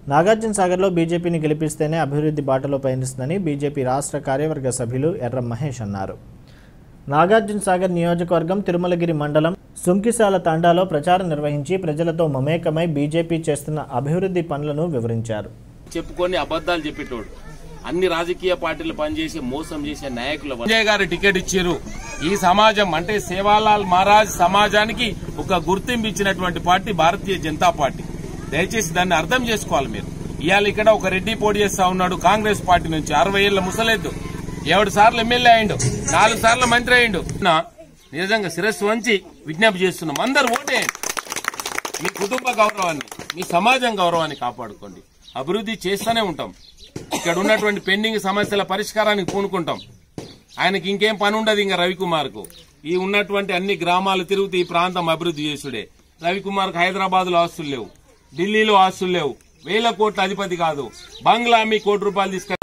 నాగార్జున సాగర్లో బీజేపీని గెలిపిస్తేనే అభివృద్ధి బాటలో పయనిస్తుందని బీజేపీ రాష్ట్ర కార్యవర్గ సభ్యులు ఎర్రం మహేష్ అన్నారు నాగార్జున సాగర్ నియోజకవర్గం తిరుమలగిరి మండలం సుంకిశాల తాండాలో ప్రచారం నిర్వహించి ప్రజలతో మమేకమై బీజేపీ చేస్తున్న అభివృద్ధి పనులను వివరించారు చెప్పుకొని అబద్దాలు చెప్పేటోడు అన్ని రాజకీయ పార్టీలు పనిచేసి మోసం చేసే నాయకులు సంజయ్ గారు టికెట్ ఇచ్చారు ఈ సమాజం అంటే సేవాలాల్ మహారాజ్ సమాజానికి ఒక గుర్తింపు ఇచ్చినటువంటి పార్టీ భారతీయ జనతా పార్టీ దయచేసి దాన్ని అర్థం చేసుకోవాలి మీరు ఇవాళ ఇక్కడ ఒక రెడ్డి పోటీ చేస్తా ఉన్నాడు కాంగ్రెస్ పార్టీ నుంచి అరవై ఏళ్ల ముసలేదు ఏడు సార్లు ఎమ్మెల్యే అయిండు నాలుగు సార్లు మంత్రి అయిండు నా నిజంగా శిరస్సు వంచి విజ్ఞప్తి చేస్తున్నాం అందరు ఓటేయండి మీ కుటుంబ గౌరవాన్ని మీ సమాజం గౌరవాన్ని కాపాడుకోండి అభివృద్ధి చేస్తూనే ఉంటాం ఇక్కడ ఉన్నటువంటి పెండింగ్ సమస్యల పరిష్కారానికి పూనుకుంటాం ఆయనకి ఇంకేం పని ఉండదు ఇంకా రవికుమార్ కు ఈ ఉన్నటువంటి అన్ని గ్రామాలు తిరుగుతూ ఈ ప్రాంతం అభివృద్ధి చేసుడే రవికుమార్ కు హైదరాబాద్ లో ఆస్తులు లేవు ఢిల్లీలో ఆస్తులు లేవు వేల కోట్ల అధిపతి కాదు బంగ్లా మీ కోటి రూపాయలు తీసుకు